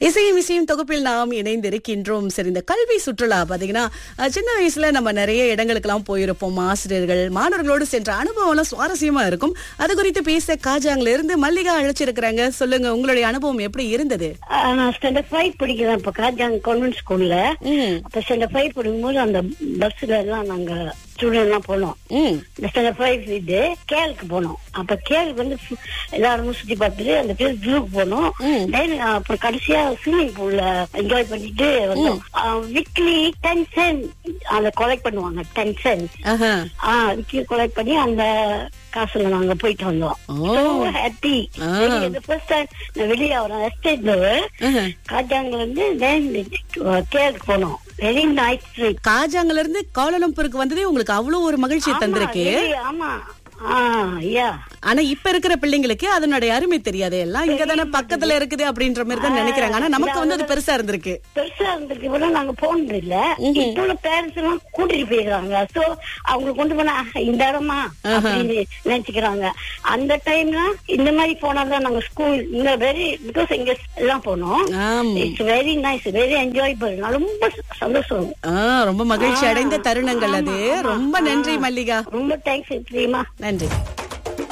இசையும் இசையும் தொகுப்பில் நாம் இணைந்திருக்கின்றோம் சரி இந்த கல்வி சுற்றுலா பாத்தீங்கன்னா அஹ், சின்ன வயசுல நம்ம நிறைய இடங்களுக்கெல்லாம் போயிருப்போம் ஆசிரியர்கள் மாணவர்களோடு சென்ற அனுபவம்லாம் சுவாரஸ்யமா இருக்கும் அது குறித்து பேச காஜாங்ல இருந்து மல்லிகா அழைச்சிருக்கிறாங்க சொல்லுங்க உங்களுடைய அனுபவம் எப்படி இருந்தது ஆஹ் நான் ஸ்டாண்டர்ட் ஃபைவ் படிக்கிறேன் இப்ப காஜாங் கான்வென்ட் ஸ்கூல்ல ம் அப்ப ஸ்டாண்டர்ட் ஃபைவ் படிக்கும்போது அந்த பஸ்ல எல்லாம் நாங்க ஸ்டூடெண்ட் எல்லாம் போனோம் ம் இந்த ஸ்டாண்டர்ட் ஃபைவ் இது கேலுக்கு போனோம் அப்ப கேலுக்கு வந்து ஃபு- எல்லாரும் சுத்தி பார்த்துட்டு அந்த பேர் ஜூக்கு போனோம் ம். தென் அப்புறம் கடைசியா ஸ்விம்மிங் பூல்ல என்ஜாய் பண்ணிட்டு வந்தோம் வீக்லி டென் சென்ட் அதை கொலெக்ட் பண்ணுவாங்க டென் சென்ட் ஆஹா ஆஹ் வீக்லி கொலெக்ட் பண்ணி அந்த காசுல நாங்க போயிட்டு வந்தோம் ஓ ஹாப்பி ஆ. ஃபர்ஸ்ட் டைம் நான் வெளியே வரேன் எஸ்டேட்ல ஆஹா. காஜாங்ல இருந்து தென் கேலுக்கு போனோம் வெரி நைஸ் ட்ரிப் காஜாங்ல இருந்து கோலாலம்பூருக்கு வந்ததே உங்களுக்கு அவ்வளவு ஒரு மகிழ்ச்சியை தந்திருக்கு ஆமா ஆ யா ஆனா இப்ப இருக்கிற பிள்ளைங்களுக்கு அதனுடைய அருமை தெரியாது எல்லாம் இங்க தானே பக்கத்துல இருக்குது அப்படின்ற மாதிரி தான் நினைக்கிறாங்க ஆனா நமக்கு வந்து அது பெருசா இருந்திருக்கு பெருசா இருந்திருக்கு கூட நாங்க போனது இல்ல இப்போ உள்ள பேரண்ட்ஸ் எல்லாம் கூட்டிட்டு போயிடுறாங்க சோ அவங்க கொண்டு போனா "ஆஹ், இந்த இடமா அப்படின்னு நினைச்சுக்கிறாங்க அந்த டைம்ல இந்த மாதிரி போனாதான் நாங்க ஸ்கூல் இந்த வெரி பிகாஸ் இங்க எல்லாம் போனோம் ஆமா it's very nice very enjoyable ரொம்ப சந்தோஷம் ஆ, ரொம்ப மகிழ்ச்சி அடைந்த தருணங்கள் அது ரொம்ப நன்றி மல்லிகா ரொம்ப தேங்க்ஸ் பிரியமா நன்றி